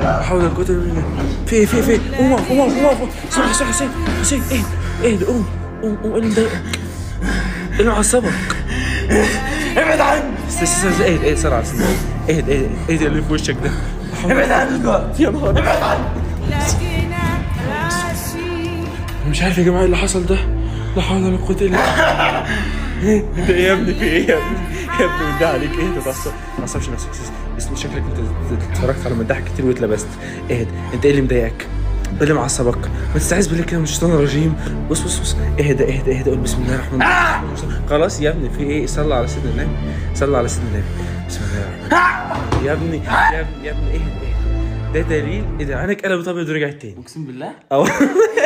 لا حول ولا قوة الا بالله في إيه؟ في إيه؟ في قوم قوم قوم قوم اسمع حسين حسين حسين ايه ايه قوم قوم قوم ايه اللي مضايقك؟ ايه اللي معصبك؟ ابعد عني استنى استنى استنى، ايه ايه سرعة استنى ايه ايه ايه ده اللي في وشك ده؟ ابعد عني يا نهار ابعد عني مش عارف يا جماعه ايه اللي حصل ده لا حول ولا قوه الا بالله ايه انت ايه يا ابني في ايه يا ابني يا ابني بالله عليك ايه ما تعصب- ما تعصبش نفسك اسمه شكلك انت اتفرجت على مداح كتير واتلبست اهد انت ايه اللي مضايقك؟ ايه اللي معصبك؟ ما تستعيذ بالله كده من الشيطان الرجيم بص بص بص اهدى اهدى اهدى قول بسم الله الرحمن الرحيم خلاص يا ابني في ايه صلى على سيدنا النبي صلى على سيدنا النبي بسم الله الرحمن الرحيم يا ابني يا ابني يا ابني اهدى اهدى ده دليل ان عينك قلبت ابيض ورجعت تاني اقسم بالله اه